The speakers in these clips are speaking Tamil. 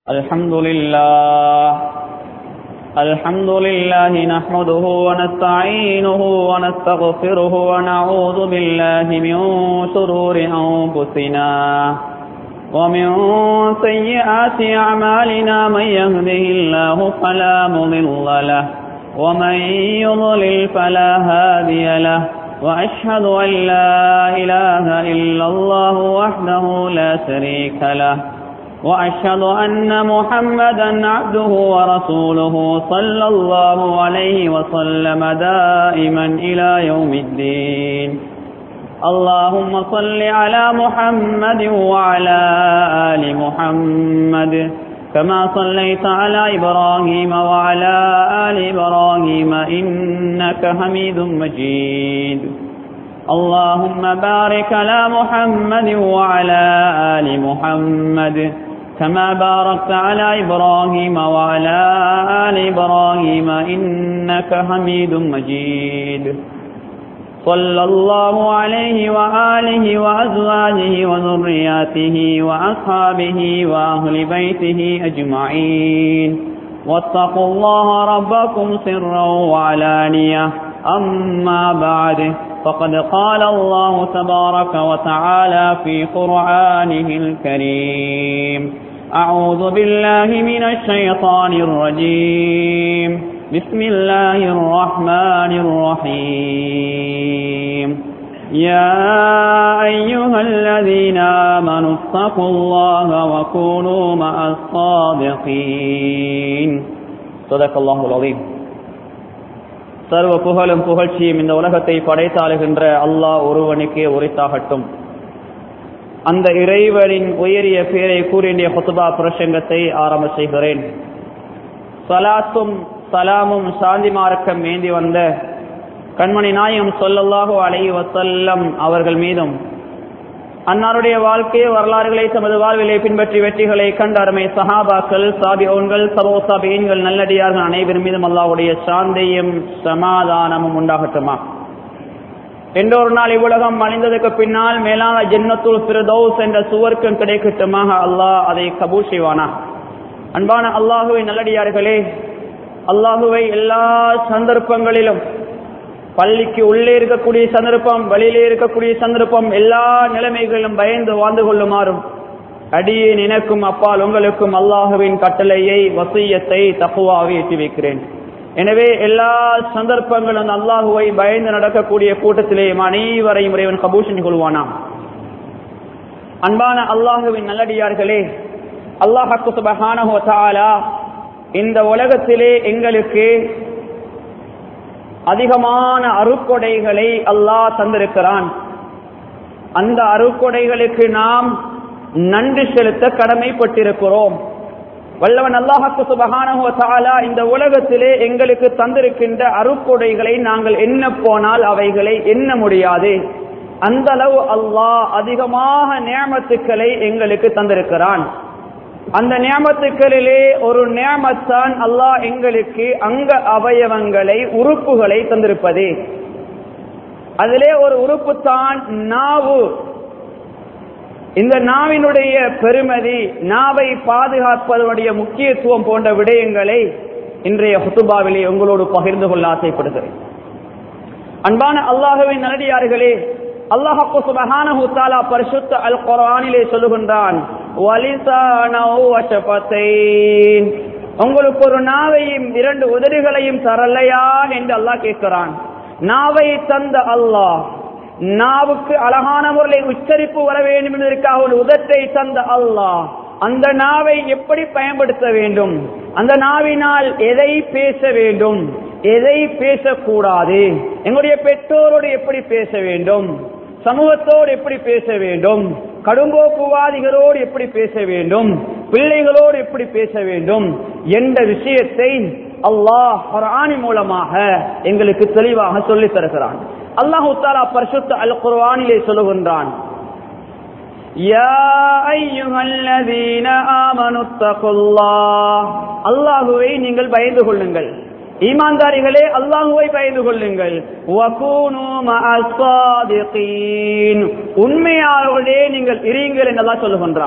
الحمد لله الحمد لله نحمده ونستعينه ونستغفره ونعوذ بالله من شرور أنفسنا ومن سيئات أعمالنا من يهده الله فلا مضل له ومن يضلل فلا هادي له وأشهد أن لا إله إلا الله وحده لا شريك له وأشهد أن محمدا عبده ورسوله صلى الله عليه وسلم دائما إلى يوم الدين اللهم صل على محمد وعلى آل محمد كما صليت على إبراهيم وعلى آل إبراهيم إنك حميد مجيد اللهم بارك على محمد وعلى آل محمد كما باركت على إبراهيم وعلى آل إبراهيم إنك حميد مجيد صلى الله عليه وآله وأزواجه وذرياته وأصحابه وأهل بيته أجمعين واتقوا الله ربكم سرا وعلانية أما بعد فقد قال الله تبارك وتعالى في قرآنه الكريم أعوذ بالله من الشيطان الرجيم بسم الله الرحمن الرحيم يا أيها الذين آمنوا اتقوا الله وكونوا مع الصادقين صدق الله العظيم சர்வ புகழும் புகழ்ச்சியும் இந்த உலகத்தை படைத்தாளுகின்ற அல்லாஹ் ஒருவனுக்கே உரைத்தாகட்டும் அந்த இறைவனின் உயரிய பேரை கூறிய ஹொத்துபா பிரசங்கத்தை ஆரம்ப செய்கிறேன் சலாத்தும் சலாமும் சாந்தி மார்க்கம் ஏந்தி வந்த கண்மணி நாயகம் சொல்லல்லாஹு அலை வசல்லம் அவர்கள் மீதும் அன்னாருடைய வாழ்க்கை வரலாறுகளை தமது வாழ்விலை பின்பற்றி வெற்றிகளை கண்ட அருமை சஹாபாக்கள் சாபியோன்கள் சபோ சாபியன்கள் நல்லடியார்கள் அனைவரும் மீதும் அல்லாவுடைய சாந்தியும் சமாதானமும் உண்டாகட்டுமா என்றொரு நாள் இவ்வுலகம் அணிந்ததுக்கு பின்னால் மேலான ஜென்னத்துல் பிரதோஸ் என்ற சுவர்க்கம் கிடைக்கட்டுமாக அல்லாஹ் அதை கபூல் செய்வானா அன்பான அல்லாஹுவை நல்லடியார்களே அல்லாஹுவை எல்லா சந்தர்ப்பங்களிலும் பள்ளிக்கு உள்ளே இருக்கக்கூடிய சந்தர்ப்பம் வெளியிலே இருக்கக்கூடிய சந்தர்ப்பம் எல்லா நிலைமைகளிலும் பயந்து வாழ்ந்து கொள்ளுமாறும் அடியே நினைக்கும் அப்பால் உங்களுக்கும் அல்லாஹுவின் கட்டளையை வசியத்தை தப்புவாக எட்டி வைக்கிறேன் எனவே எல்லா சந்தர்ப்பங்களும் அல்லாஹுவை பயந்து நடக்கக்கூடிய கூட்டத்திலே அனைவரையும் இறைவன் கபூஷன் கொள்வானாம் அன்பான அல்லாஹுவின் நல்லடியார்களே அல்லாஹு சுபஹானஹு இந்த உலகத்திலே எங்களுக்கு அதிகமான அருக்கொடைகளை அல்லாஹ் தந்திருக்கிறான் அந்த அருக்கொடைகளுக்கு நாம் நன்றி செலுத்த கடமைப்பட்டிருக்கிறோம் வல்லவன் அல்லாஹாக்கு சுபகானா இந்த உலகத்திலே எங்களுக்கு தந்திருக்கின்ற அருக்கொடைகளை நாங்கள் எண்ண போனால் அவைகளை எண்ண முடியாது அந்த அளவு அல்லாஹ் அதிகமாக நியமத்துக்களை எங்களுக்கு தந்திருக்கிறான் அந்த நியமத்துக்களிலே ஒரு நியமத்தான் அல்லாஹ் எங்களுக்கு அங்க அவயவங்களை உறுப்புகளை தந்திருப்பது அதிலே ஒரு உறுப்பு தான் நாவு இந்த நாவினுடைய பெருமதி நாவை பாதுகாப்பதனுடைய முக்கியத்துவம் போன்ற விடயங்களை இன்றைய ஹுத்துபாவிலே உங்களோடு பகிர்ந்து கொள்ள ஆசைப்படுகிறேன் அன்பான அல்லாஹுவின் நல்லடியார்களே அல்லாஹு சுபஹானஹு தஆலா பரிசுத்த அல் குர்ஆனிலே சொல்லுகின்றான் உங்களுக்கு ஒரு நாவையும் இரண்டு உதடுகளையும் தரலையா என்று அல்லாஹ் கேட்கிறான் நாவை தந்த அல்லாஹ் நாவுக்கு அழகான முறையில் உச்சரிப்பு வர வேண்டும் என்பதற்காக ஒரு உதட்டை தந்த அல்லாஹ் அந்த நாவை எப்படி பயன்படுத்த வேண்டும் அந்த நாவினால் எதை பேச வேண்டும் எதை பேசக்கூடாது எங்களுடைய பெற்றோரோடு எப்படி பேச வேண்டும் சமூகத்தோடு எப்படி பேச வேண்டும் கடும்போக்குவாதிகளோடு எப்படி பேச வேண்டும் பிள்ளைகளோடு எப்படி பேச வேண்டும் என்ற விஷயத்தை அல்லாஹ் குரானி மூலமாக எங்களுக்கு தெளிவாக சொல்லித் தருகிறான் அல்லாஹு தாலா பரிசுத்த அல் குர்ஆனிலே சொல்லுகின்றான் அல்லாஹுவை நீங்கள் பயந்து கொள்ளுங்கள் ஈமான்தாரிகளே அல்லாஹுவை பயந்து கொள்ளுங்கள் உண்மையாளர்களே நீங்கள் இருங்கள் என்றெல்லாம் சொல்லுகின்றான்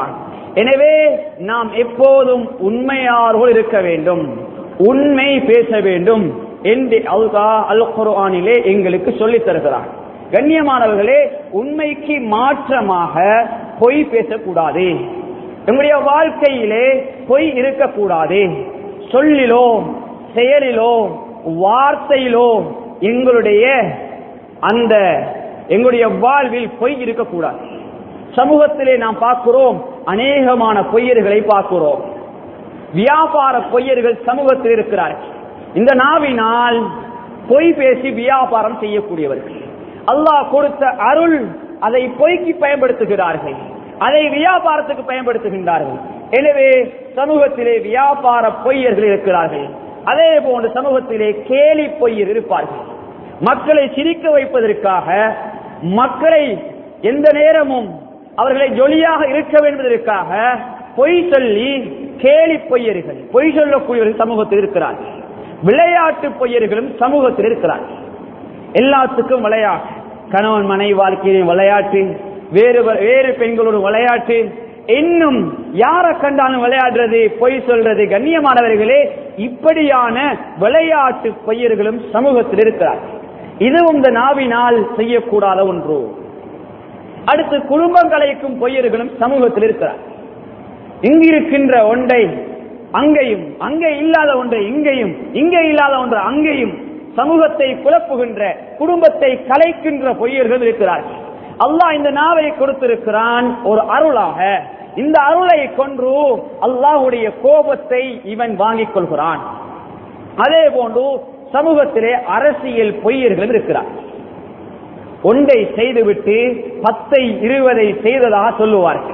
எனவே நாம் எப்போதும் உண்மையாரோடு இருக்க வேண்டும் உண்மை பேச வேண்டும் என்று அல்லாஹ் அல் குர்ஆனிலே எங்களுக்கு சொல்லித் தருகிறார் கண்ணியமானவர்களே உண்மைக்கு மாற்றமாக பொய் பேசக்கூடாது எங்களுடைய வாழ்க்கையிலே பொய் இருக்கக்கூடாது சொல்லிலோ செயலிலோ வார்த்தையிலோ எங்களுடைய அந்த எங்களுடைய வாழ்வில் பொய் இருக்கக்கூடாது சமூகத்திலே நாம் பார்க்கிறோம் அநேகமான பொய்யர்களை பார்க்கிறோம் வியாபார பொய்யர்கள் சமூகத்தில் இருக்கிறார்கள் இந்த நாவினால் பொய் பேசி வியாபாரம் செய்யக்கூடியவர்கள் அல்லாஹ் கொடுத்த அருள் அதை பொய்க்கு பயன்படுத்துகிறார்கள் அதை வியாபாரத்துக்கு பயன்படுத்துகின்றார்கள் எனவே சமூகத்திலே வியாபார பொய்யர்கள் இருக்கிறார்கள் அதே போன்று சமூகத்திலே கேலி பொய்யர் இருப்பார்கள் மக்களை சிரிக்க வைப்பதற்காக மக்களை எந்த நேரமும் அவர்களை ஜொலியாக இருக்க வேண்டுவதற்காக பொய் சொல்லி கேலி பொய்யர்கள் பொய் சொல்லக்கூடியவர்கள் சமூகத்தில் இருக்கிறார்கள் விளையாட்டு பொய்யர்களும் சமூகத்தில் இருக்கிறார்கள் எல்லாத்துக்கும் விளையாட்டு கணவன் மனைவி வாழ்க்கையிலும் விளையாட்டு வேறு வேறு பெண்களோட விளையாட்டு இன்னும் யார கண்டாலும் விளையாடுறது பொய் சொல்றது கண்ணியமானவர்களே இப்படியான விளையாட்டு பொய்யர்களும் சமூகத்தில் இருக்கிறார்கள் இதுவும் இந்த நாவினால் செய்யக்கூடாத ஒன்று அடுத்து குடும்பம் கலைக்கும் பொய்யர்களும் சமூகத்தில் இருக்கிறார் இங்கு இருக்கின்ற ஒன்றை அங்கேயும் அங்கே இல்லாத ஒன்றை இங்கேயும் இங்கே இல்லாத ஒன்றை அங்கேயும் சமூகத்தை குழப்புகின்ற குடும்பத்தை கலைக்கின்ற பொய்யர்கள் இருக்கிறார்கள் அல்லாஹ் இந்த நாவை கொடுத்திருக்கிறான் ஒரு அருளாக இந்த அருளை கொன்று அல்லாஹுடைய கோபத்தை இவன் வாங்கிக் கொள்கிறான் அதே போன்று சமூகத்திலே அரசியல் பொய்யர்கள் இருக்கிறார் ஒன்றை செய்துவிட்டு பத்தை இருபதை செய்ததாக சொல்லுவார்கள்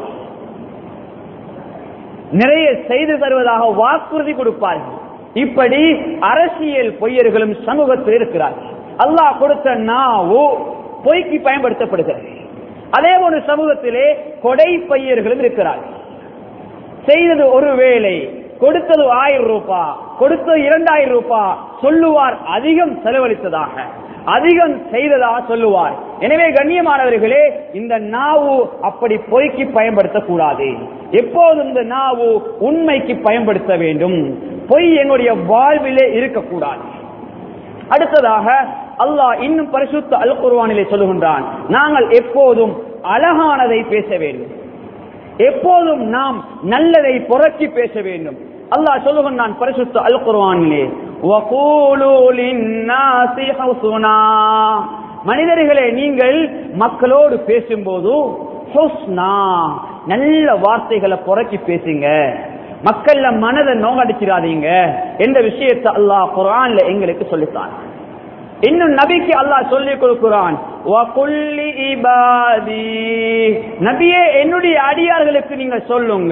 நிறைய செய்து தருவதாக வாக்குறுதி கொடுப்பார்கள் இப்படி அரசியல் பொய்யர்களும் சமூகத்தில் இருக்கிறார்கள் அல்லாஹ் கொடுத்த நாவு பொய்க்கு பயன்படுத்தப்படுகிறது அதே போன்று சமூகத்திலே கொடை பையர்களும் இருக்கிறார்கள் செய்தது ஒரு வேலை கொடுத்தது ஆயிரம் ரூபாய் கொடுத்தது இரண்டாயிரம் ரூபாய் சொல்லுவார் அதிகம் செலவழித்ததாக அதிகம் செய்ததாக சொல்லுவார் எனவே கண்ணியமானவர்களே இந்த நாவு அப்படி பொய்க்கு பயன்படுத்தக்கூடாது எப்போதும் இந்த நாவு உண்மைக்கு பயன்படுத்த வேண்டும் பொய் எங்களுடைய வாழ்விலே இருக்கக்கூடாது அடுத்ததாக அல்லாஹ் இன்னும் பரிசுத்த அல் குர்வானிலே சொல்லுகின்றான் நாங்கள் எப்போதும் அழகானதை பேச வேண்டும் எப்போதும் நாம் நல்லதை புரட்சி பேச வேண்டும் அல்லாஹ் சொல்லுகின்றான் பரிசுத்த அல் குர்வானிலே மனிதர்களே நீங்கள் மக்களோடு பேசும்போது நல்ல வார்த்தைகளை புரட்சி பேசுங்க மக்கள்ல மனதை நோகடிச்சிடாதீங்க என்ற விஷயத்தை அல்லாஹ் குரான்ல எங்களுக்கு சொல்லித்தான் இன்னும் நபிக்கு அல்லாஹ் சொல்லி கொடுக்கிறான் நபியே என்னுடைய அடியார்களுக்கு நீங்க சொல்லுங்க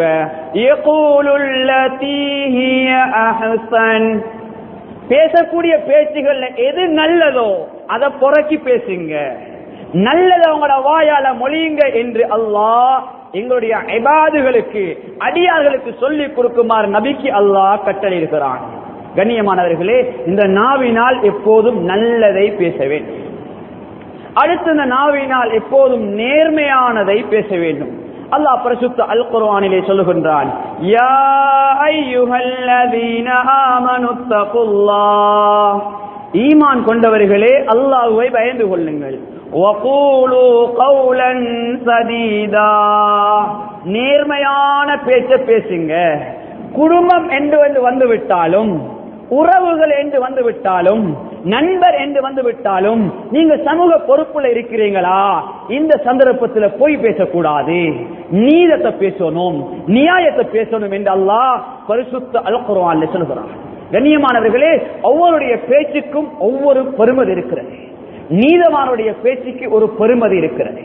பேசக்கூடிய பேச்சுகள்ல எது நல்லதோ அதை புறக்கி பேசுங்க நல்லதை உங்களோட வாயால மொழியுங்க என்று அல்லாஹ் எங்களுடைய எபாதுகளுக்கு அடியார்களுக்கு சொல்லிக் கொடுக்குமாறு நபிக்கு அல்லாஹ் கட்டளையிடுகிறான் கண்ணியமானவர்களே இந்த நாவினால் எப்போதும் நல்லதை பேச வேண்டும் அடுத்து இந்த நாவினால் எப்போதும் நேர்மையானதை பேச வேண்டும் அல்லாஹ் பரிசுத்த அல் குர்ஆனிலே சொல்லுகின்றான் யா அய்யுஹல்லதீன ஆமனுத்தகுல்லாஹ் ஈமான் கொண்டவர்களே அல்லாஹ்வை பயந்து கொள்ளுங்கள் வகூலு கௌலன் சதீதா நேர்மையான பேச்ச பேசுங்க குடும்பம் என்று வந்து வந்து விட்டாலும் உறவுகள் என்று வந்து விட்டாலும் நண்பர் என்று வந்து விட்டாலும் நீங்க சமூக பொறுப்புல இருக்கிறீங்களா இந்த சந்தர்ப்பத்தில் போய் பேசக்கூடாது நீதத்தை பேசணும் நியாயத்தை பேசணும் என்று அல்லாஹ் பரிசுத்த அல்குர்வான்ல சொல்லுகிறான் கண்ணியமானவர்களே ஒவ்வொருடைய பேச்சுக்கும் ஒவ்வொரு பெருமதி இருக்கிறது நீதமானுடைய பேச்சுக்கு ஒரு பெருமதி இருக்கிறது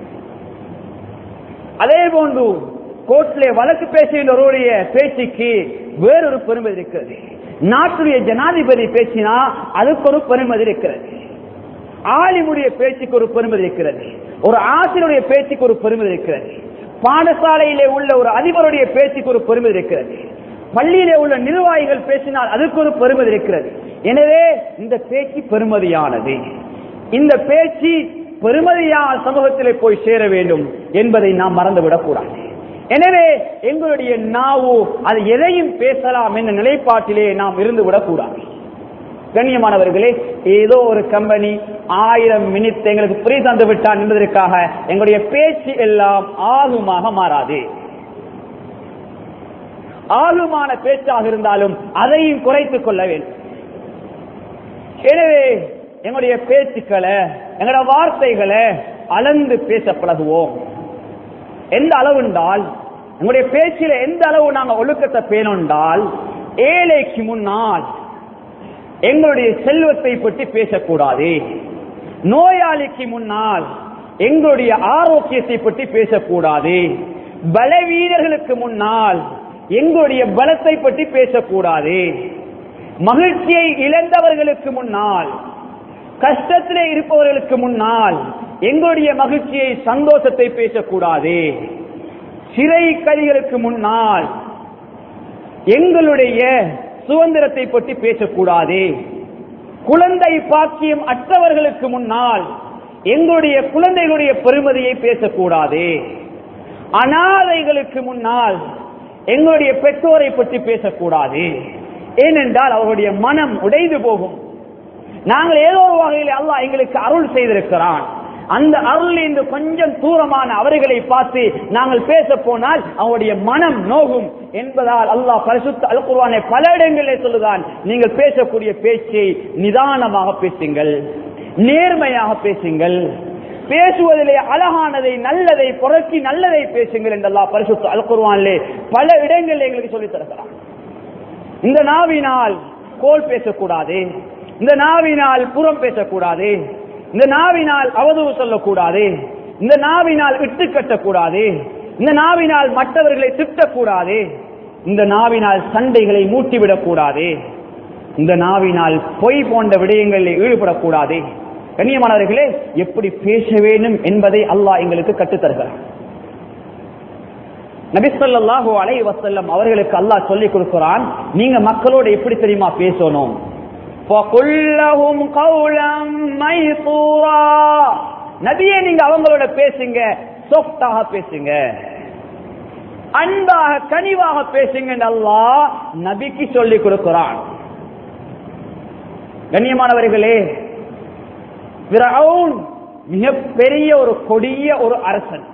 அதே போன்று கோர்ட்ல வழக்கு பேசுகின்றவருடைய பேச்சுக்கு வேறொரு பெருமதி இருக்கிறது நாட்டுடைய ஜனாதிபதி பேசினா அதுக்கு ஒரு பெருமதி இருக்கிறது ஆலிமுடைய பேச்சுக்கு ஒரு பெருமதி இருக்கிறது ஒரு ஆசிரியருடைய பேச்சுக்கு ஒரு பெருமதி இருக்கிறது பாடசாலையிலே உள்ள ஒரு அதிபருடைய பேச்சுக்கு ஒரு பெருமதி இருக்கிறது பள்ளியிலே உள்ள நிர்வாகிகள் பேசினால் அதுக்கு ஒரு பெருமதி இருக்கிறது எனவே இந்த பேச்சு பெருமதியானது இந்த பேச்சு பெருமதியான சமூகத்திலே போய் சேர வேண்டும் என்பதை நாம் மறந்துவிடக் கூடாது எனவே எங்களுடைய நாவு அது எதையும் பேசலாம் என்ற நிலைப்பாட்டிலே நாம் இருந்து விடக்கூடாது கண்ணியமானவர்களே ஏதோ ஒரு கம்பெனி ஆயிரம் மினிட் எங்களுக்கு புரி தந்து விட்டான் என்பதற்காக எங்களுடைய பேச்சு எல்லாம் ஆகுமாக மாறாது ஆளுமான பேச்சாக இருந்தாலும் அதையும் குறைத்துக் கொள்ள வேண்டும் எனவே எங்களுடைய பேச்சுக்களை எங்களுடைய வார்த்தைகளை அளந்து பேச பழகுவோம் எந்த அளவு என்றால் எங்களுடைய பேச்சில எந்த அளவு நாங்கள் ஒழுக்கத்தை பேணுண்டால் ஏழைக்கு முன்னால் எங்களுடைய செல்வத்தை பற்றி பேசக்கூடாது நோயாளிக்கு முன்னால் எங்களுடைய ஆரோக்கியத்தை பற்றி பேசக்கூடாது பலவீனர்களுக்கு முன்னால் எங்களுடைய பலத்தை பற்றி பேசக்கூடாது மகிழ்ச்சியை இழந்தவர்களுக்கு முன்னால் கஷ்டத்திலே இருப்பவர்களுக்கு முன்னால் எங்களுடைய மகிழ்ச்சியை சந்தோஷத்தை பேசக்கூடாது சிறை கைகளுக்கு முன்னால் எங்களுடைய சுதந்திரத்தை பற்றி பேசக்கூடாது குழந்தை பாக்கியம் அற்றவர்களுக்கு முன்னால் எங்களுடைய குழந்தைகளுடைய பெருமதியை பேசக்கூடாது அனாதைகளுக்கு முன்னால் எங்களுடைய பெற்றோரை பற்றி பேசக்கூடாது ஏனென்றால் அவர்களுடைய மனம் உடைந்து போகும் நாங்கள் ஏதோ ஒரு வகையில் அல்லாஹ் எங்களுக்கு அருள் செய்திருக்கிறான் அந்த அருள் என்று கொஞ்சம் தூரமான அவர்களை பார்த்து நாங்கள் பேச போனால் அவருடைய மனம் நோகும் என்பதால் அல்லாஹ் பரிசுத்த அல் குர்ஆனை பல இடங்களிலே சொல்லுதான் நீங்கள் பேசக்கூடிய பேச்சை நிதானமாக பேசுங்கள் நேர்மையாக பேசுங்கள் பேசுவதிலே அழகானதை நல்லதை புரட்சி நல்லதை பேசுங்கள் என்று அல்லாஹ் பரிசுத்த அல் குர்ஆனிலே பல இடங்களில் எங்களுக்கு சொல்லித் தருகிறான் இந்த நாவினால் கோல் பேசக்கூடாது இந்த நாவினால் புறம் பேசக்கூடாது இந்த நாவினால் அவதூறு சொல்லக்கூடாது இந்த நாவினால் இட்டு கட்டக்கூடாது இந்த நாவினால் மற்றவர்களை திட்டக்கூடாது இந்த நாவினால் சண்டைகளை மூட்டிவிடக் கூடாது இந்த நாவினால் பொய் போன்ற விடயங்களில் ஈடுபடக்கூடாது கண்ணியமானவர்களே எப்படி பேச வேண்டும் என்பதை அல்லாஹ் எங்களுக்கு கற்றுத் தருகிறார் நபிசல்லாஹு அலை வசல்லம் அவர்களுக்கு அல்லாஹ் சொல்லிக் கொடுக்கிறான் நீங்க மக்களோட எப்படி தெரியுமா பேசணும் فَقُلَّهُمْ قَوْلًا مَيْسُورًا நபியே நீங்க அவங்களோட பேசுங்க சாஃப்டாக பேசுங்க அன்பாக கனிவாக பேசுங்க அல்லாஹ் நபிக்கு சொல்லிக் கொடுக்கிறான் கண்ணியமானவர்களே ஃபிரௌன் மிகப்பெரிய ஒரு கொடிய ஒரு அரசன்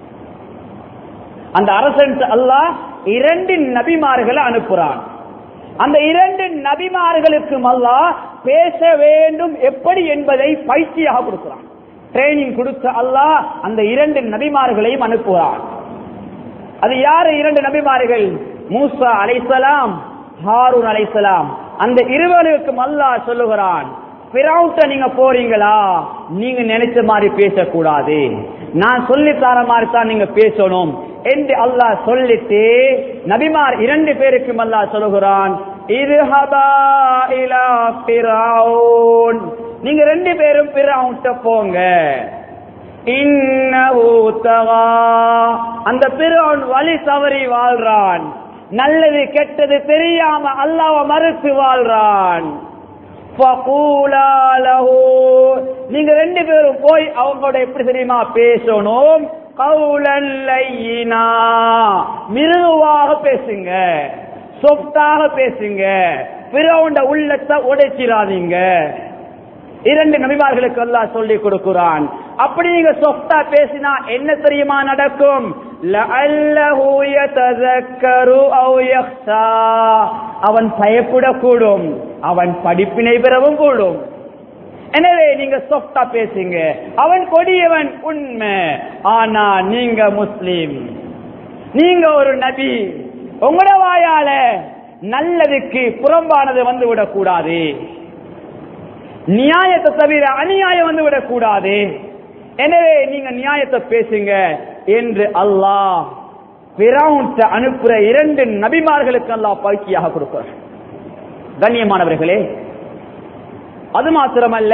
அந்த அரசன் அல்லாஹ் இரண்டு நபிமார்களை அனுப்புறான் அந்த இரண்டு நபிமார்களுக்கும் அல்லாஹ் பேச வேண்டும் எப்படி என்பதை பயிற்சியாக கொடுக்கிறான் ட்ரைனிங் கொடுத்த அல்லாஹ் அந்த இரண்டு நபிமார்களையும் அனுப்புகிறான் அது யாரு இரண்டு நபிமார்கள் மூசா அலைசலாம் ஹாரூன் அலைசலாம் அந்த இருவருக்கும் அல்லாஹ் சொல்லுகிறான் பிறவுட்ட நீங்க போறீங்களா நீங்க நினைச்ச மாதிரி பேசக்கூடாது நான் சொல்லி தர மாதிரி தான் நீங்க பேசணும் என்று அல்லாஹ் சொல்லிட்டு நபிமார் இரண்டு பேருக்கும் அல்லாஹ் சொல்லுகிறான் இதுஹபா இலா பிறவுன் நீங்க ரெண்டு பேரும் பிறவுட்ட போங்க இன்னஹு தகா அந்த பிறவன் வழி தவறி வாழ்றான் நல்லது கெட்டது தெரியாம அல்லாஹ்வ மறுத்து வாழ்றான் ஃபகூலா லஹு. நீங்க ரெண்டு பேரும் போய் அவங்களோட எப்படி தெரியுமா பேசணும் கவுலன் லையினா மிருதுவாக பேசுங்க சொப்டாக பேசுங்க பிறவுண்ட உள்ளத்தை உடைச்சிடாதீங்க இரண்டு நபிமார்களுக்கு அல்லாஹ் சொல்லி கொடுக்கிறான் அப்படி நீங்க சொஃப்டா பேசினா என்ன தெரியுமா நடக்கும் லஅல்லஹு யதذكரு அவ் யக்ஷா அவன் பயப்படக்கூடும் அவன் படிப்பினை பெறவும் கூடும் எனவே நீங்க சொஃப்டா பேசுங்க அவன் கொடியவன் உண்மை ஆனா நீங்க முஸ்லிம் நீங்க ஒரு நபி உங்களோட வாயால நல்லதுக்கு புறம்பானது வந்து விடக்கூடாது நியாயத்தை தவிர அநியாயம் வந்து விடக்கூடாது எனவே நீங்க நியாயத்தை பேசுங்க என்று அல்லாஹ் பிறவுண்ட அனுப்புற இரண்டு நபிமார்களுக்கு அல்லாஹ் பயிற்சியாக கொடுக்கிறார் கண்ணியமானவர்களே அது மாத்திரமல்ல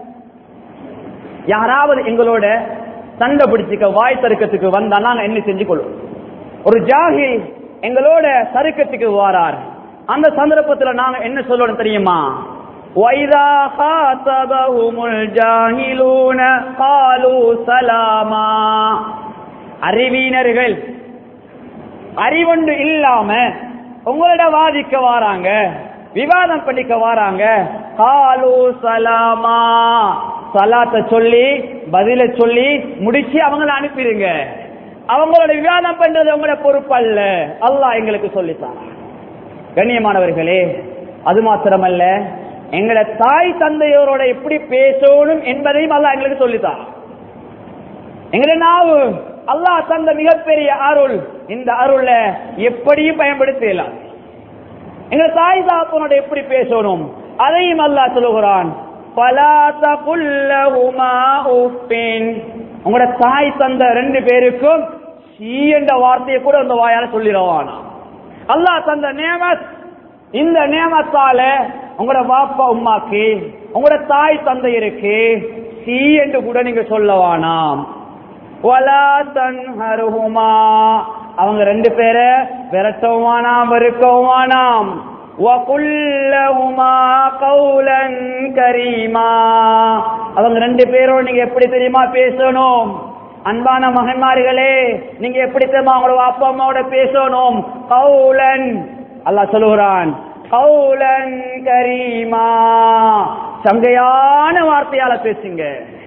யாராவது எங்களோட சண்டை பிடிச்சிக்க வாய் தருக்கத்துக்கு வந்தா நாங்க என்ன செஞ்சு கொள்வோம் ஒரு ஜாகி எங்களோட சருக்கத்துக்கு வாரார் அந்த சந்தர்ப்பத்துல நாங்க என்ன சொல்லணும் தெரியுமா وَإِذَا خَاطَبَهُمُ الْجَاهِلُونَ قَالُوا سَلَامًا அறிவீனர்கள் அறிவொண்டு இல்லாம உங்களோட வாதிக்க வாராங்க விவாதம் பண்ணிக்க வாராங்க காலு சலாமா சலாத்த சொல்லி பதில சொல்லி முடிச்சு அவங்கள அனுப்பிடுங்க அவங்களோட விவாதம் பண்றது உங்களோட பொறுப்பு அல்ல அல்லாஹ் எங்களுக்கு சொல்லித்தான் கண்ணியமானவர்களே அது மாத்திரமல்ல எங்களோட தாய் தந்தையோரோட எப்படி பேசணும் என்பதையும் அல்லாஹ் எங்களுக்கு சொல்லித்தான் எங்களோட நாவு அல்லாஹ் தந்த மிகப்பெரிய அருள் இந்த அருளை எப்படியும் பயன்படுத்தலாம் எங்க தாய் தாப்பனோட எப்படி பேசணும் அதையும் அல்லாஹ் சொல்லுகிறான் பலா தகுல்லஹுமா உஃபின் உங்களோட தாய் தந்த ரெண்டு பேருக்கும் சீ என்ற வார்த்தையை கூட அந்த வாயால சொல்லிடுவானா அல்லாஹ் தந்த நேமத் இந்த நேமத்தால உங்களோட பாப்பா உமாக்கு உங்களோட தாய் தந்தையருக்கு சீ என்று கூட நீங்க சொல்லவானாம் வலா தன்ஹருஹுமா அவங்க ரெண்டு பேரை விரட்டவுமானாம் வெறுக்கவுமானாம் வகுல்லஹுமா கௌலன் கரீமா அவங்க ரெண்டு பேரும் நீங்க எப்படி தெரியுமா பேசணும் அன்பான மகன்மார்களே நீங்க எப்படி தெரியுமா அவங்களோட அப்பா அம்மாவோட பேசணும் கௌலன் அல்லாஹ் சொல்லுகிறான் கௌலன் கரீமா சங்கையான வார்த்தையால பேசுங்க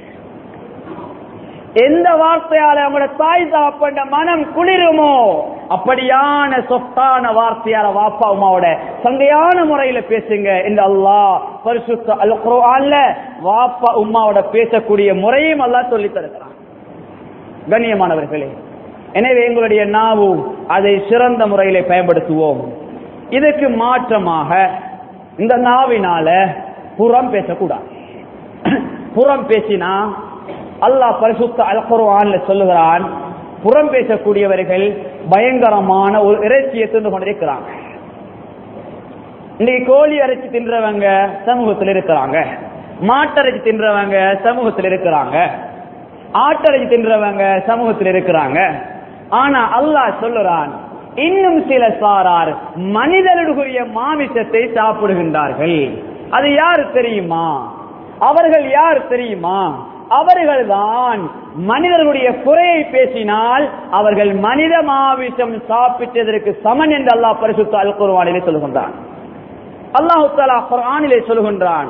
எந்த வார்த்தையால அவங்களோட தாய் தாப்பண்ட மனம் குளிருமோ அப்படியான சொத்தான வார்த்தையால வாப்பா அம்மாவோட சங்கையான முறையில பேசுங்க இந்த அல்லாஹ் பரிசுத்த அல் குர்ஆன்ல வாப்பா உம்மாவோட பேசக்கூடிய முறையும் அல்லாஹ் சொல்லி தருகிறான் கண்ணியமானவர்களே எனவே எங்களுடைய நாவு அதை சிறந்த முறையில பயன்படுத்துவோம் இதுக்கு மாற்றமாக இந்த நாவினால புறம் பேசக்கூடாது புறம் பேசினா அல்லாஹ் பரிசுத்த அல் குர்ஆன்ல சொல்லுகிறான் புறம் பேசக்கூடியவர்கள் பயங்கரமான ஒரு இறைச்சியை தின்று கொண்டிருக்கிறாங்க இன்னைக்கு கோழி இறைச்சி தின்றவங்க சமூகத்தில் இருக்கிறாங்க மாட்டிறைச்சி தின்றவங்க சமூகத்தில் இருக்கிறாங்க ஆட்டிறைச்சி தின்றவங்க சமூகத்தில் இருக்கிறாங்க ஆனா அல்லாஹ் சொல்லுறான் இன்னும் சில சாரார் மனிதர்களுடைய மாமிசத்தை சாப்பிடுகின்றார்கள் அது யார் தெரியுமா அவர்கள் யார் தெரியுமா அவர்கள்தான் மனிதர்களுடைய குறையை பேசினால் அவர்கள் மனித மாவிசம் சாப்பிட்டதற்கு சமன் என்று அல்லாஹ் பரிசுத்த அல் குர்ஆனிலே சொல்கின்றான் அல்லாஹு தாலா குர்ஆனிலே சொல்கின்றான்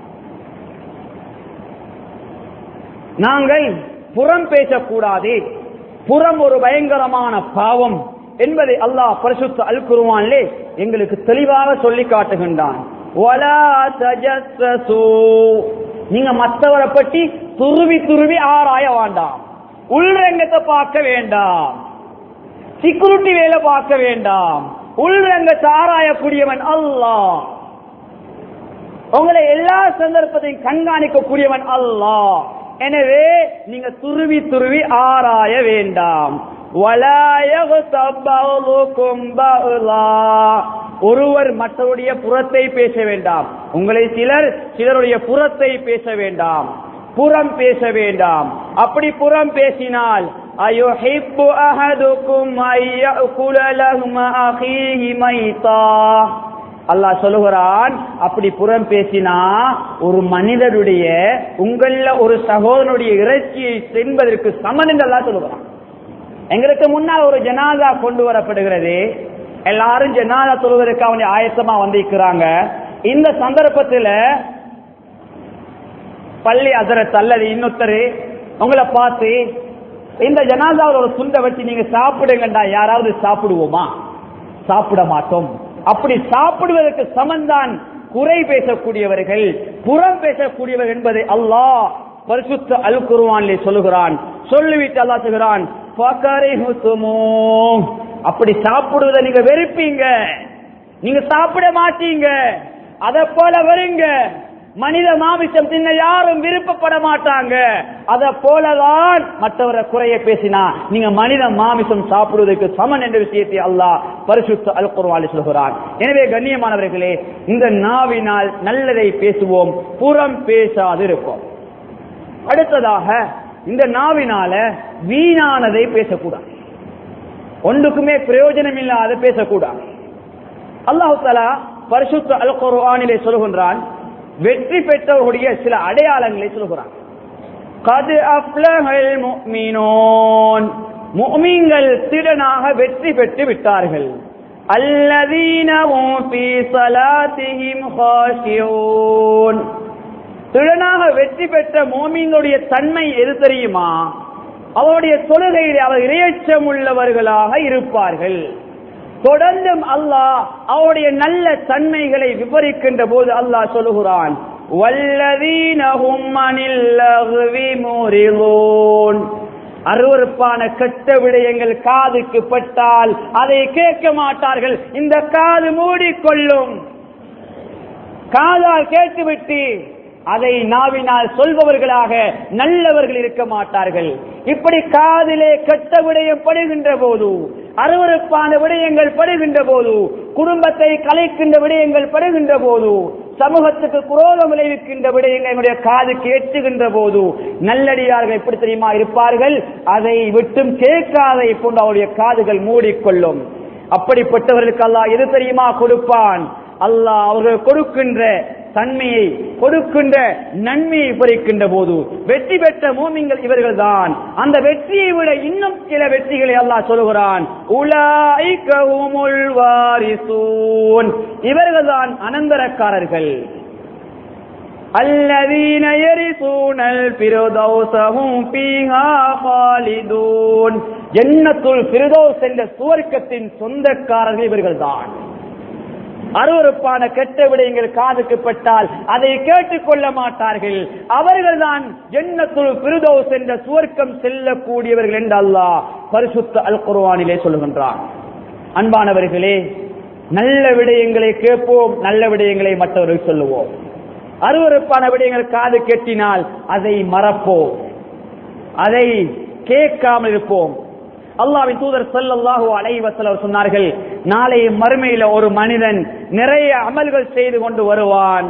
நாங்கள் புறம் பேசக்கூடாது புறம் ஒரு பயங்கரமான பாவம் என்பதை அல்லாஹ் பரிசுத்த அல் குர்ஆனிலே எங்களுக்கு தெளிவாக சொல்லி காட்டுகின்றான் வலா தஜஸ்ஸசூ நீங்க மற்றவரை பற்றி துருவி துருவி ஆராய வேண்டாம் உள்ரங்கத்தை பார்க்க வேண்டாம் செக்யூரிட்டி வேலை பார்க்க வேண்டாம் உள்ரங்கத்தை ஆராயக்கூடியவன் அல்லாஹ் உங்களை எல்லா சந்தர்ப்பத்தையும் கண்காணிக்கக்கூடியவன் அல்லாஹ் எனவே நீங்க துருவி துருவி ஆராய வேண்டாம் ஒருவர் மற்றவருடைய புறத்தை பேச வேண்டாம் உங்களை சிலர் சிலருடைய புறத்தை பேச வேண்டாம் புறம் பேச வேண்டாம் அப்படி புறம் பேசினால் அயுஹிப்பு அஹதுக்கும் ஐயகுல லஹ்ம அஹீஹி மைதா அல்லாஹ் சொல்லுகிறான் அப்படி புறம் பேசினா ஒரு மனிதனுடைய உங்கள ஒரு சகோதரனுடைய இறைச்சியை தின்பதற்கு சமன் என்று அல்லாஹ் சொல்லுகிறான் எங்களுக்கு முன்னால் ஒரு ஜனாதா கொண்டு வரப்படுகிறது எல்லாரும் ஜனாதா தொழுவதற்கு அவனை ஆயத்தமா வந்திருக்கிறாங்க இந்த சந்தர்ப்பத்தில் பள்ளி அதரத் அல்லது இன்னொருத்தர் உங்களை பார்த்து இந்த ஜனாதாவில் ஒரு துண்டை வச்சு நீங்க சாப்பிடுங்கண்டா யாராவது சாப்பிடுவோமா சாப்பிட மாட்டோம் அப்படி சாப்பிடுவதற்கு சமந்தான் குறை பேசக்கூடியவர்கள் புறம் பேசக்கூடியவர்கள் என்பதை அல்லாஹ் பரிசுத்த அல் குருவானிலே சொல்லுகிறான் சொல்லிவிட்டு அல்லாஹ் சொல்கிறான் அப்படி சாப்பிடுவதை நீங்க வெறுப்பீங்க நீங்க சாப்பிட மாட்டீங்க அத போல வருங்க மனித மாமிசம் தின்ன யாரும் விருப்பப்பட மாட்டாங்க அத போலதான் மற்றவரை குறைய பேசினா நீங்க மனித மாமிசம் சாப்பிடுவதற்கு சமன் என்ற விஷயத்தை அல்லாஹ் பரிசுத்த அல் குர்வாலி சொல்கிறான் எனவே கண்ணியமானவர்களே இந்த நாவினால் நல்லதை பேசுவோம் புறம் பேசாது இருப்போம் அடுத்ததாக இந்த நாவினால வீணானதை பேசக்கூடாது ஒன்றுக்குமே பிரயோஜனம் இல்லாத பேசக்கூடாது அல்லாஹு தலா பரிசுத்த அல் குர்ஆனிலே சொல்கின்றான் வெற்றி பெற்றவர்களுடைய சில அடையாளங்களை சொல்கிறான் கது அப்லஹல் முஃமினூன் முஃமின்கள் திடனாக வெற்றி பெற்று விட்டார்கள் அல்லதீன ஹும் ஃபீ ஸலாத்திஹிம் காஷியூன் திடனாக வெற்றி பெற்ற மோமீன்களுடைய தன்மை எது தெரியுமா அவருடைய தொழுகையில் அவர் இரையச்சம் உள்ளவர்களாக இருப்பார்கள் தொடர்ந்தும் அல்லாஹ் அவருடைய நல்ல தன்மைகளை விவரிக்கின்ற போது அல்லாஹ் சொல்லுகிறான் வல்லதீனஹும் அனில் லஹ்வி முரிலூன் அருவருப்பான கெட்ட விடயங்கள் காதுக்கு பட்டால் அதை கேட்க மாட்டார்கள் இந்த காது மூடிக்கொள்ளும் காதால் கேட்டுவிட்டு அதை நாவினால் சொல்பவர்களாக நல்லவர்கள் இருக்க மாட்டார்கள் இப்படி காதிலே கெட்ட விடயம் படுகின்ற போது அருவருப்பான விடயங்கள் படுகின்ற போது குடும்பத்தை கலைக்கின்ற விடயங்கள் படுகின்ற போது சமூகத்துக்கு குரோதம் விளைவிக்கின்ற விடயங்கள் என்னுடைய காதுக்கு எட்டுகின்ற போது நல்லடியார்கள் எப்படி தெரியுமா இருப்பார்கள் அதை விட்டும் கேட்காதை போன்று அவருடைய காதுகள் மூடிக்கொள்ளும் அப்படிப்பட்டவர்களுக்கு அல்லாஹ் எது தெரியுமா கொடுப்பான் அல்லாஹ் அவர்கள் கொடுக்கின்ற தன்மையை கொடுக்கின்ற நன்மையை பறிக்கின்ற போது வெற்றி பெற்ற மூமிங்கள் இவர்கள் தான் அந்த வெற்றியை விட இன்னும் சில வெற்றிகளை அல்லாஹ் சொல்லுகிறான் உலாய்க ஹுமுல் வாரிசூன் இவர்கள் தான் அனந்தரக்காரர்கள் الذين يرثون الفردوس هم فيها خالدون ஜன்னத்துல் ஃபிர்தௌஸ் என்ற சுவர்க்கத்தின் சொந்தக்காரர்கள் இவர்கள்தான் அருவருப்பான கெட்ட விடயங்கள் காதுக்கு பட்டால் அதை கேட்டுக்கொள்ள மாட்டார்கள் அவர்கள் தான் ஜன்னத்துல் ஃபிர்தௌஸ் என்ற சுவர்க்கம் செல்லக்கூடியவர்கள் என்று அல்லாஹ் பரிசுத்த அல் குர்ஆனிலே சொல்லுகின்றான் அன்பானவர்களே நல்ல விடயங்களை கேட்போம் நல்ல விடயங்களை மற்றவர்கள் சொல்லுவோம் அருவருப்பான விடயங்கள் காது கெட்டினால் அதை மறப்போம் அதை கேட்காமல் இருப்போம் அல்லாவின் தூதர் ஸல்லல்லாஹு அலைஹி வஸல்லம் சொன்னார்கள் நாளை மறுமையில ஒரு மனிதன் நிறைய அமல்கள் செய்து கொண்டு வருவான்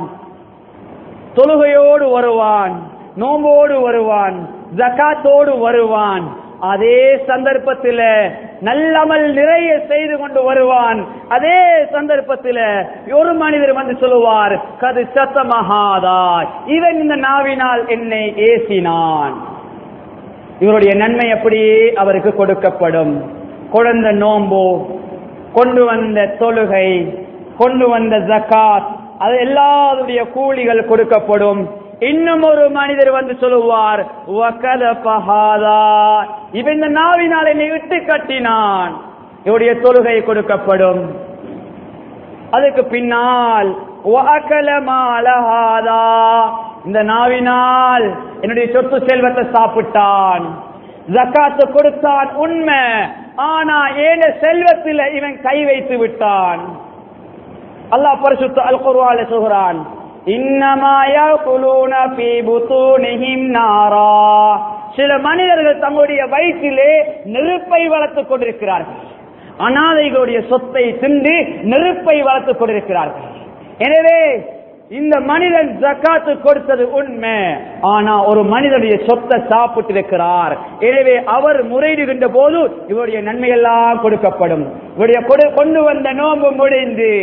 தொழுகையோடு வருவான் நோம்போடு வருவான் ஜகாத்தோடு வருவான் அதே சந்தர்ப்பத்தில் நல்லமல் நிறைய செய்து கொண்டு வருவான் அதே சந்தர்ப்பத்தில் ஒரு மனிதர் வந்து சொல்லுவார் கது சத்தமகாதா இவன் இந்த நாவினால் என்னை ஏசினான் இவருடைய நன்மை அப்படியே அவருக்கு கொடுக்கப்படும் குழந்த நோம்பு கொண்டு வந்த தொழுகை கொண்டு வந்த ஜக்காத் அது எல்லாருடைய கூலிகள் கொடுக்கப்படும் இன்னும் ஒரு மனிதர் வந்து சொல்லுவார் "வகத பஹாதா." இவன் இந்த நாவினால் என்னை விட்டு கட்டினான் இவருடைய தொழுகை கொடுக்கப்படும் அதுக்கு பின்னால் "வஅகல மாலஹாதா." இந்த நாவினால் என்னுடைய சொத்து செல்வத்தை சாப்பிட்டான் ஜக்காத்து கொடுத்தான் உண்மை ஆனா ஏன செல்வத்தில் இவன் கை வைத்து விட்டான் அல்லாஹ் பரிசுத்த அல் குர்ஆனில் சொல்கிறான் இன்னமா யாகுலூன ஃபீ புதூனிஹிம் நாரா சில மனிதர்கள் தங்களுடைய வயிற்றிலே நெருப்பை வளர்த்துக் கொண்டிருக்கிறார்கள் அனாதைகளுடைய சொத்தை தின்று நெருப்பை வளர்த்துக் கொண்டிருக்கிறார்கள் எனவே இந்த மனிதன் ஜக்காத்து கொடுத்தது உண்மை ஆனா ஒரு மனிதனுடைய சொத்தை சாப்பிட்டு இருக்கிறார் எனவே அவர் முறையிடுகின்ற போது இவருடைய நன்மையெல்லாம் கொடுக்கப்படும் இவருடைய கொடு- கொண்டு வந்த நோன்பு முடிந்து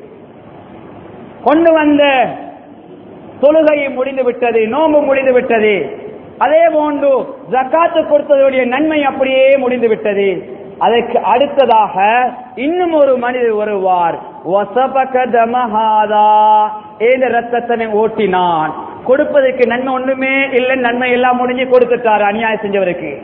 கொண்டு வந்த தொழுகை முடிந்து விட்டது நோன்பு முடிந்து விட்டது அதே போன்று ஜக்காத்து கொடுத்ததுடைய நன்மை அப்படியே முடிந்து விட்டது அதற்கு அடுத்ததாக இன்னும் ஒரு மனிதர் வருவார் வசபக தமஹாதா ஏந்த ரத்தத்தனை ஓட்டினான் கொடுப்பதற்கு நன்மை ஒண்ணுமே இல்லை நன்மை எல்லாம் முடிஞ்சு கொடுத்துட்டாரு அநியாயம் செஞ்சவருக்கு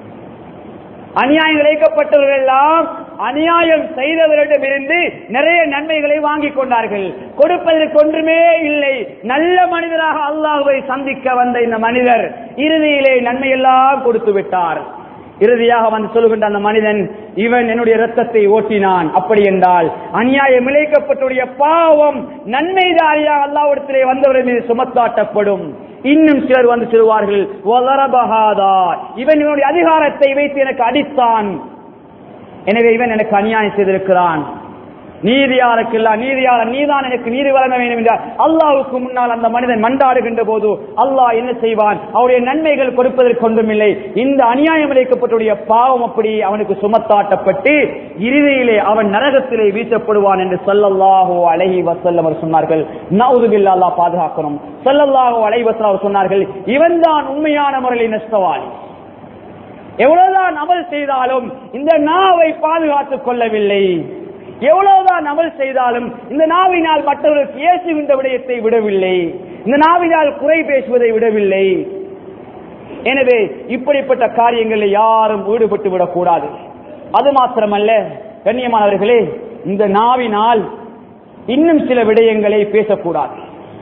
அநியாயம் இழைக்கப்பட்டவர்கள் எல்லாம் அநியாயம் செய்தவரிடமிருந்து நிறைய நன்மைகளை வாங்கிக் கொண்டார்கள் கொடுப்பதற்கு ஒன்றுமே இல்லை நல்ல மனிதராக அல்லாஹ்வை சந்திக்க வந்த இந்த மனிதர் இறுதியிலே நன்மையெல்லாம் கொடுத்து விட்டார் இறுதியாக வந்து சொல்லுகின்ற அந்த மனிதன் இவன் என்னுடைய ரத்தத்தை ஓட்டினான் அப்படி என்றால் அநியாயம் இழைக்கப்பட்டுடைய பாவம் நன்மைதாரியாக அல்லாவிடத்திலே வந்தவரை மீது சுமத்தாட்டப்படும் இன்னும் சிலர் வந்து சொல்வார்கள் "வலரபஹாதா." இவன் இவனுடைய அதிகாரத்தை வைத்து எனக்கு அடித்தான் எனவே இவன் எனக்கு அநியாயம் செய்திருக்கிறான் நீதியாளருக்கு இல்ல நீதியாளர் நீதான் எனக்கு நீதி வழங்க வேண்டும் என்றால் அல்லாவுக்கு முன்னால் அந்த மனிதன் மண்டாடுகின்ற போது அல்லாஹ் என்ன செய்வான் அவருடைய நன்மைகள் கொடுப்பதற்கு ஒன்றுமில்லை இந்த அநியாயம் இழைக்கப்பட்டுடைய பாவம் அப்படி அவனுக்கு சுமத்தாட்டப்பட்டு இறுதியிலே அவன் நரகத்திலே வீசப்படுவான் என்று ஸல்லல்லாஹு அலைஹி வஸல்லம் அவர் சொன்னார்கள் நவுதுபில்லா அல்லாஹ் பாதுகாக்கணும் ஸல்லல்லாஹு அலைஹி வஸல்லம் அவர் சொன்னார்கள் இவன்தான் உண்மையான முறையில் நஷ்டவாளி எவ்வளவுதான் அமல் செய்தாலும் இந்த நாவை பாதுகாத்துக் கொள்ளவில்லை எவ்வளவுதான் அமல் செய்தாலும் இந்த நாவினால் மற்றவர்களுக்கு ஏசுகின்ற விடயத்தை விடவில்லை இந்த நாவினால் குறை பேசுவதை விடவில்லை எனவே இப்படிப்பட்ட காரியங்களில் யாரும் ஈடுபட்டு விடக்கூடாது அது மாத்திரமல்ல கண்ணியமானவர்களே இந்த நாவினால் இன்னும் சில விடயங்களை பேசக்கூடாது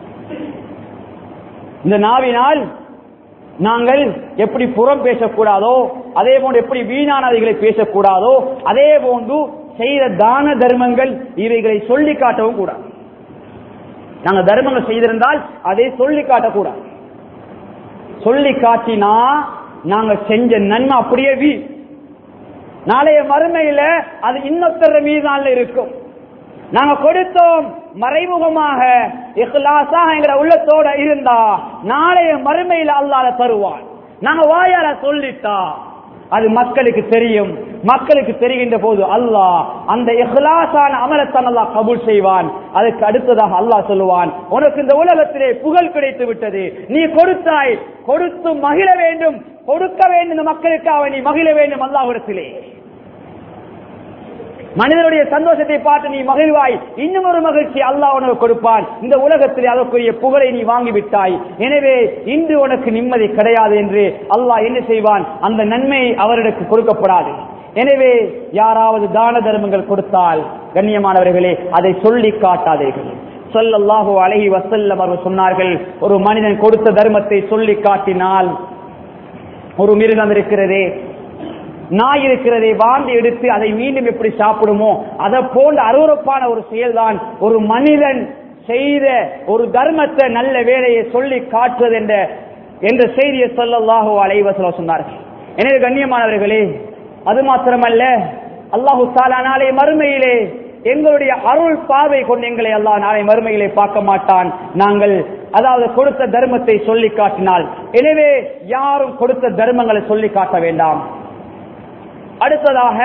இந்த நாவினால் நாங்கள் எப்படி புறம் பேசக்கூடாதோ அதே போன்று எப்படி வீணானவைகளை பேசக்கூடாதோ அதே போன்று செய்த தான தர்மங்கள் இவைகளை சொல்லி காட்டவும் கூடாது நாங்க தர்மங்கள் செய்திருந்தால் அதை சொல்லி காட்டக்கூடாது சொல்லி காட்டினா நாங்க செஞ்ச நன்மை அப்படியே வீ நாளைய மறுமையில அது இன்னொருத்தர மீதான்ல இருக்கும் நாங்க கொடுத்தோம் மறைமுகமாக இஹ்லாசா எங்கிற உள்ளத்தோட இருந்தா நாளைய மறுமையில அல்லாத தருவான் நாங்க வாயால சொல்லிட்டா அது மக்களுக்கு தெரியும் மக்களுக்கு தெரிகின்ற போது அல்லாஹ் அந்த இஹ்லாசான அமலத்தான் அல்லாஹ் கபூல் செய்வான் அதுக்கு அடுத்ததாக அல்லாஹ் சொல்லுவான் உனக்கு இந்த உலகத்திலே புகழ் கிடைத்து விட்டது நீ கொடுத்தாய் கொடுத்து மகிழ வேண்டும் கொடுக்க வேண்டும் இந்த மக்களுக்காக நீ மகிழ வேண்டும் அல்லாஹ்விடத்திலே மனிதனுடைய சந்தோஷத்தை பார்த்து நீ மகிழ்வாய் இன்னும் ஒரு மகிழ்ச்சி அல்லாஹ் உனக்கு கொடுப்பான் இந்த உலகத்தில் அதற்குரிய புகழை நீ வாங்கிவிட்டாய் எனவே இன்று உனக்கு நிம்மதி கிடையாது என்று அல்லாஹ் என்ன செய்வான் அந்த நன்மை அவர்களுக்கு கொடுக்கப்படாது எனவே யாராவது தான தர்மங்கள் கொடுத்தால் கண்ணியமானவர்களே அதை சொல்லி காட்டாதீர்கள் சொல்லல்லாஹு அலைஹி வசல்லம் அவர்கள் சொன்னார்கள் ஒரு மனிதன் கொடுத்த தர்மத்தை சொல்லி காட்டினால் ஒரு மிருகம் இருக்கிறதே நாய் இருக்கிறதை வாந்தி எடுத்து அதை மீண்டும் எப்படி சாப்பிடுமோ அதை போன்ற அருவறுப்பான ஒரு செயல்தான் ஒரு மனிதன் செய்த ஒரு தர்மத்தை நல்ல வேலையை சொல்லி காட்டுவது என்ற என்ற செய்தியை சொல்லல்லாஹோ அலைவசல சொன்னார்கள் எனவே கண்ணியமானவர்களே அது மாத்திரமல்ல அல்லாஹு தாலா நாளை மறுமையிலே எங்களுடைய அருள் பாவை கொண்டு எங்களை அல்லாஹ் நாளை மறுமையிலே பார்க்க மாட்டான் நாங்கள் அதாவது கொடுத்த தர்மத்தை சொல்லி காட்டினால் எனவே யாரும் கொடுத்த தர்மங்களை சொல்லி காட்ட வேண்டாம் அடுத்ததாக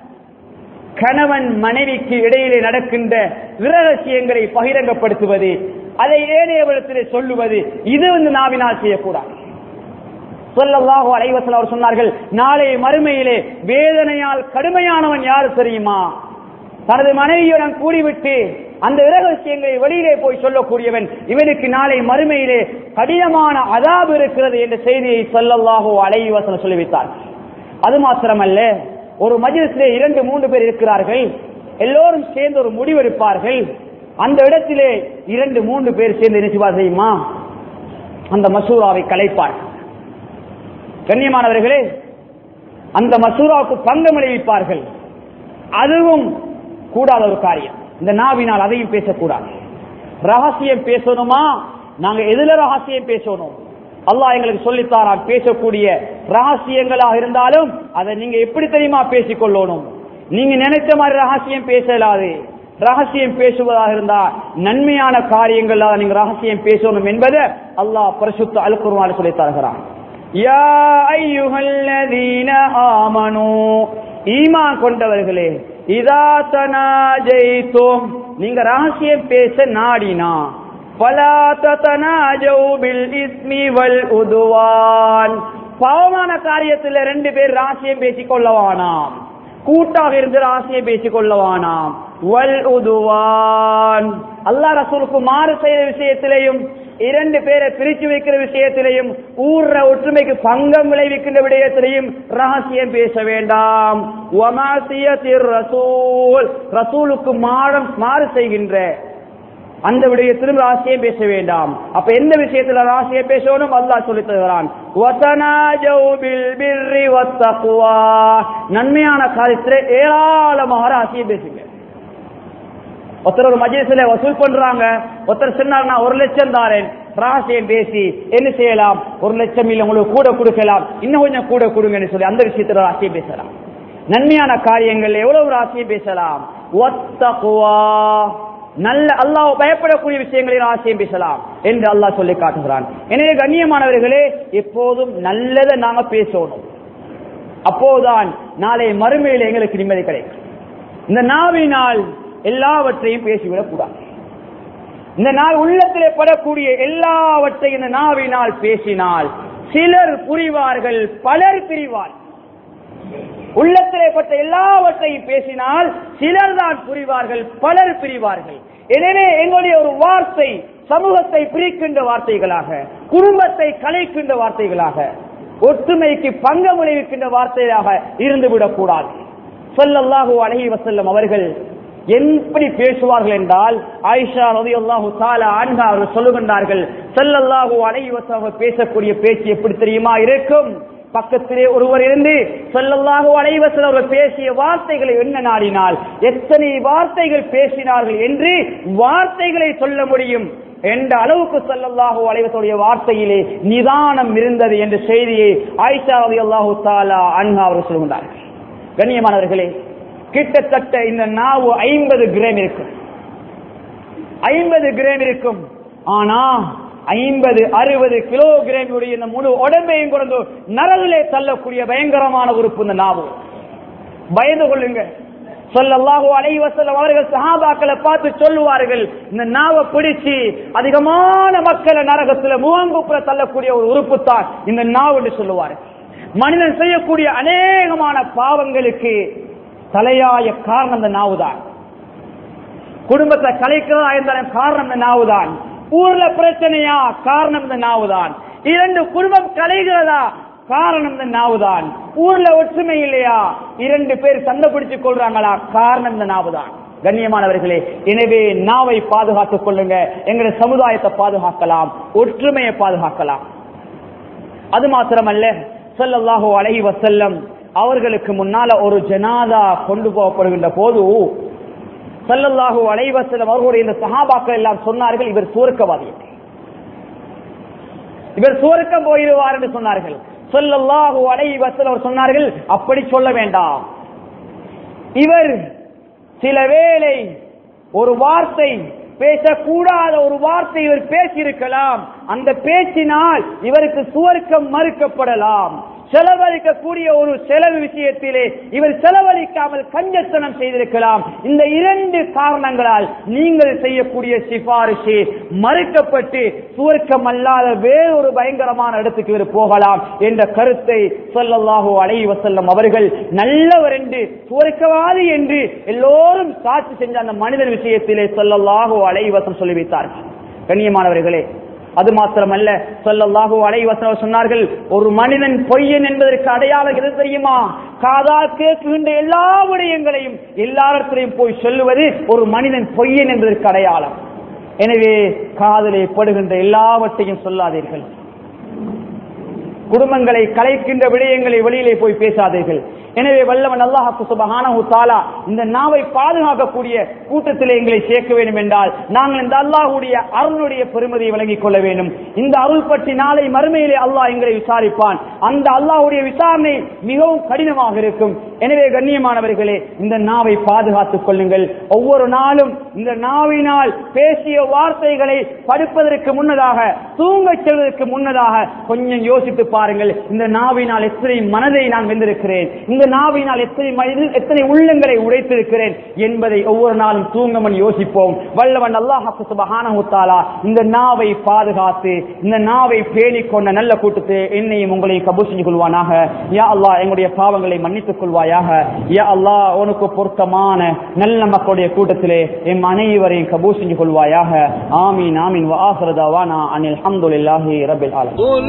கணவன் மனைவிக்கு இடையிலே நடக்கின்ற விரகசியங்களை பகிரங்கப்படுத்துவது அதை ஏனையவரிடத்திலே சொல்லுவது இது வந்து நாவினால் செய்யக்கூடாது சொல்லல்லாஹோ அலைவசல் அவர் சொன்னார்கள் நாளை மறுமையிலே வேதனையால் கடுமையானவன் யாரு தெரியுமா தனது மனைவியுடன் கூடிவிட்டு அந்த இரகசியங்களை வெளியிலே போய் சொல்லக்கூடியவன் இவனுக்கு நாளை மறுமையிலே கடினமான அதாபு இருக்கிறது என்ற செய்தியை சொல்லல்லாஹோ அலைவசனம் சொல்லி வைத்தார் அது மாத்திரமல்ல ஒரு மஜிலிசிலே இரண்டு மூன்று பேர் இருக்கிறார்கள் எல்லோரும் சேர்ந்து ஒரு முடிவெடுப்பார்கள் அந்த இடத்திலே இரண்டு மூன்று பேர் சேர்ந்து நினைச்சுவா தெரியுமா அந்த மசூராவை கலைப்பார்கள் கண்ணியமானவர்களே அந்த மசூராவுக்கு பங்கம் விளைவிப்பார்கள் அதுவும் கூடாத ஒரு காரியம் இந்த நாவினால் அதையும் பேசக்கூடாது ரகசியம் பேசணுமா நாங்க எதுல ரகசியம் பேசணும் அல்லாஹ் எங்களுக்கு சொல்லித்தாரான் பேசக்கூடிய ரகசியங்களாக இருந்தாலும் அதை நீங்க எப்படி தெரியுமா பேசிக்கொள்ளணும் நீங்க நினைச்ச மாதிரி ரகசியம் பேசலாது ரகசியம் பேசுவதாக இருந்தா நன்மையான காரியங்கள் நீங்க ரகசியம் பேசணும் என்பதை அல்லாஹ் பரிசுத்த அலுக்குருவான சொல்லி தருகிறான் யா ஐயுஹல்லதீன ஆமனு ஈமான் கொண்டவர்களே இதா தனாஜைத்தும் நீங்க ரகசியம் பேச நாடினா பலா ததனாஜௌ பில் இஸ்மி வல் உதுவான் பாவமான காரியத்தில் ரெண்டு பேர் ரகசியம் பேசிக் கொள்ளவானாம் கூட்டாக இருந்து ரகசியம் பேசிக் கொள்ளவானாம் வல் உதுவான் அல்லாஹ் ரசூலுக்கு மாறு செய்த விஷயத்திலையும் இரண்டு பேரை பிரிச்சு வைக்கிற விஷயத்திலையும் ஊர்ற ஒற்றுமைக்கு பங்கம் விளைவிக்கின்ற விடயத்திலையும் ரகசியம் பேச வேண்டாம் ரசூல் ரசூலுக்கு மாறம் மாறு செய்கின்ற அந்த விடயத்திலும் ராசியம் பேச வேண்டாம் அப்ப எந்த விஷயத்துல ராசியம் பேசணும் அல்லாஹ் சொல்லி தருகிறான் நன்மையான காரியத்தில் ஏராளமாக ராசியம் பேசுங்க ஒருத்தர் ஒரு மஜிசில வசூல் பண்றாங்க ஒருத்தர் சொன்னார் நான் ஒரு லட்சம் தாரேன் ரகசியம் பேசி என்ன செய்யலாம் ஒரு லட்சம் இல்ல உங்களுக்கு கூட கொடுக்கலாம் இன்னும் கொஞ்சம் கூட கொடுங்கன்னு சொல்லி அந்த விஷயத்துல ராசியம் பேசலாம் நன்மையான காரியங்கள் எவ்வளவு ராசியம் பேசலாம் ஒத்தகுவா நல்ல அல்லாஹ் பயப்படக்கூடிய விஷயங்களில் ஆசையம் பேசலாம் என்று அல்லாஹ் சொல்லி காட்டுகிறான் எனவே கண்ணியமானவர்களே எப்போதும் நல்லதை நாங்க பேசணும் அப்போதுதான் நாளை மறுமையில் எங்களுக்கு நிம்மதி கிடைக்கும் இந்த நாவினால் எல்லாவற்றையும் பேசிவிடக் கூடாது இந்த நாள் உள்ளத்திலே படக்கூடிய எல்லாவற்றையும் இந்த நாவினால் பேசினால் சிலர் புரிவார்கள் பலர் பிரிவார் உள்ளத்திலே பட்ட எல்லாவற்றையும் பேசினால் சிலர் தான் புரிவார்கள் பலர் பிரிவார்கள் எனவே எங்களுடைய ஒரு வார்த்தை சமூகத்தை பிரிக்கின்ற வார்த்தைகளாக குடும்பத்தை கலைக்கின்ற வார்த்தைகளாக ஒற்றுமைக்கு பங்கம் விளைவிக்கின்ற வார்த்தையாக இருந்துவிடக் கூடாது சொல்லல்லாஹு அலஹி வசல்லம் அவர்கள் எப்படி பேசுவார்கள் என்றால் ஆயிஷா ரவி அல்லாஹு தாலா ஆன்ஹா அவர்கள் சொல்லுகின்றார்கள் செல்லல்லாஹு அலஹி வசல்லம் பேசக்கூடிய பேச்சு எப்படி தெரியுமா இருக்கும் பக்கத்திலே ஒருவர் இருந்து சொல்லல்லாஹு அலைவசல் அவர்கள் பேசிய வார்த்தைகளை என்ன நாடினால் எத்தனை வார்த்தைகள் பேசினார்கள் என்று வார்த்தைகளை சொல்ல முடியும் என்ற அளவுக்கு சொல்லல்லாஹு அலைவசோடைய வார்த்தையிலே நிதானம் இருந்தது என்ற செய்தியை ஆயிஷா ரவி அல்லாஹு தாலா அன்ஹா அவர்கள் சொல்லுகின்றார்கள் கண்ணியமானவர்களே கிட்டத்தட்ட இந்த நாவு ஐம்பது கிராம் இருக்கும் ஐம்பது கிராம் இருக்கும் ஆனா ஐம்பது அறுபது கிலோகிராம் உடைய இந்த முழு உடம்பையும் கொண்டு நரவிலே தள்ளக்கூடிய பயங்கரமான உறுப்பு இந்த நாவு பயந்து கொள்ளுங்க சொல்லல்லாஹு அலைவசல்லம் அவர்கள் சஹாபாக்களை பார்த்து சொல்லுவார்கள் இந்த நாவை பிடிச்சு அதிகமான மக்களை நரகத்துல முகங்குப்புற தள்ளக்கூடிய ஒரு உறுப்பு தான் இந்த நாவு என்று சொல்லுவார்கள் மனிதன் செய்யக்கூடிய அநேகமான பாவங்களுக்கு தலையாய காரணம் இந்த நாவுதான் குடும்பத்தை கலைக்கிறதா இருந்தாலும் காரணம் இந்த நாவுதான் ஊர்ல பிரச்சனையா காரணம் இந்த நாவுதான் இரண்டு குடும்பம் கலைகிறதா காரணம் இந்த நாவுதான் ஊர்ல ஒற்றுமை இல்லையா இரண்டு பேர் சண்டை பிடிச்சுக் கொள்றாங்களா காரணம் இந்த நாவுதான் கண்ணியமானவர்களே எனவே நாவை பாதுகாத்துக் கொள்ளுங்க எங்களுடைய சமுதாயத்தை பாதுகாக்கலாம் ஒற்றுமையை பாதுகாக்கலாம் அது மாத்திரமல்ல சொல்லல்லாஹோ அலைஹி வசல்லம் அவர்களுக்கு முன்னால ஒரு ஜனாதா கொண்டு போகப்படுகின்ற போது சல்லல்லாஹு அலைவசலம் அவர்களுடைய இந்த சஹாபாக்கள் எல்லாம் சொன்னார்கள் இவர் சுவர்க்கவாதி இவர் சுவர்க்கம் போயிடுவார் என்று சொன்னார்கள் சொல்லல்லாஹு அலைவசல் அவர் சொன்னார்கள் அப்படி சொல்ல வேண்டாம் இவர் சில வேளை ஒரு வார்த்தை பேசக்கூடாத ஒரு வார்த்தை இவர் பேசியிருக்கலாம் அந்த பேச்சினால் இவருக்கு சுவர்க்கம் மறுக்கப்படலாம் செலவழிக்கக்கூடிய ஒரு செலவு விஷயத்திலே இவர் செலவழிக்காமல் கஞ்சத்தனம் செய்திருக்கலாம் இந்த இரண்டு காரணங்களால் நீங்கள் செய்யக்கூடிய சிபாரிசு மறுக்கப்பட்டு சுவர்க்கம் அல்லாத வேறொரு பயங்கரமான இடத்துக்கு இவர் போகலாம் என்ற கருத்தை சொல்லல்லாஹோ அலைஹி வசல்லம் அவர்கள் நல்லவர் என்று சுவர்க்கவாதி என்று எல்லோரும் சாட்சி செஞ்ச அந்த மனிதன் விஷயத்திலே சொல்லல்லாஹோ அலைஹி வசம் சொல்லி வைத்தார்கள் கண்ணியமானவர்களே அது மாத்திரமல்ல சொல்லல்லாஹு அலைவசனம் சொன்னார்கள் ஒரு மனிதன் பொய்யன் என்பதற்கு அடையாளம் எது தெரியுமா காதால் கேட்கின்ற எல்லா விடயங்களையும் எல்லாரிடத்திலையும் போய் சொல்லுவது ஒரு மனிதன் பொய்யன் என்பதற்கு அடையாளம் எனவே காதலை படுகின்ற எல்லாவற்றையும் சொல்லாதீர்கள் குடும்பங்களை கலைக்கின்ற விடயங்களை வெளியிலே போய் பேசாதீர்கள் எனவே வல்லவன் அல்லாஹு சுபஹானஹு தஆலா இந்த நாவை பாதுகாக்கக்கூடிய கூட்டத்திலே எங்களை சேர்க்க வேண்டும் என்றால் நாங்கள் இந்த அல்லாஹ்வுடைய அருளுடைய பெருமதியை விளங்கிக் கொள்ள வேண்டும் இந்த அருள் பற்றி நாளை மறுமையிலே அல்லாஹ் எங்களை விசாரிப்பான் அந்த அல்லாஹ்வுடைய விசாரணை மிகவும் கடினமாக இருக்கும் எனவே கண்ணியமானவர்களே இந்த நாவை பாதுகாத்துக் கொள்ளுங்கள் ஒவ்வொரு நாளும் இந்த நாவினால் பேசிய வார்த்தைகளை படுப்பதற்கு முன்னதாக தூங்கச் செல்வதற்கு முன்னதாக கொஞ்சம் யோசித்து பாருங்கள் இந்த நாவினால் எத்தனை மனதை நான் வென்றிருக்கிறேன் இந்த நாவினால் எத்தனை மனித- எத்தனை உள்ளங்களை உடைத்திருக்கிறேன் என்பதை ஒவ்வொரு நாளும் தூங்கமன் யோசிப்போம் வல்லவன் அல்லாஹு சுபஹானஹு தஆலா இந்த நாவை பாதுகாத்து இந்த நாவை பேணிக் கொண்ட நல்ல கூட்டத்தை என்னையும் உங்களையும் கபூல் செஞ்சு கொள்வானாக யா அல்லாஹ் எங்களுடைய பாவங்களை மன்னித்துக் கொள்வாயாக யா அல்லாஹ் உனக்கு பொருத்தமான நல்ல மக்களுடைய கூட்டத்திலே எம் அனைவரையும் கபூல் செஞ்சு கொள்வாயாக ஆமீன் ஆமீன் வஆஹிரு தவானா அனில் ஹம்துலில்லாஹி ரப்பில் ஆலமீன் قل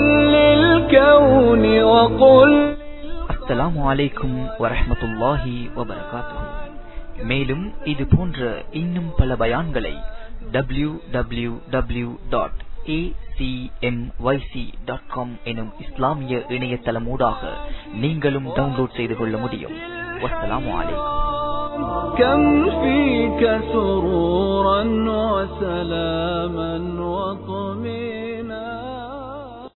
للكون وقل அஸ்ஸலாமு அலைக்கும் வரஹ்மத்துல்லாஹி வபரகாத்துஹு மேலும் இது போன்ற இன்னும் பல பயான்களை W W W dot dot com எனும் இஸ்லாமிய இணையதளமூடாக நீங்களும் டவுன்லோட் செய்து கொள்ள முடியும் வஸ்ஸலாமு அலைக்கும் كم فيك سرورا وسلام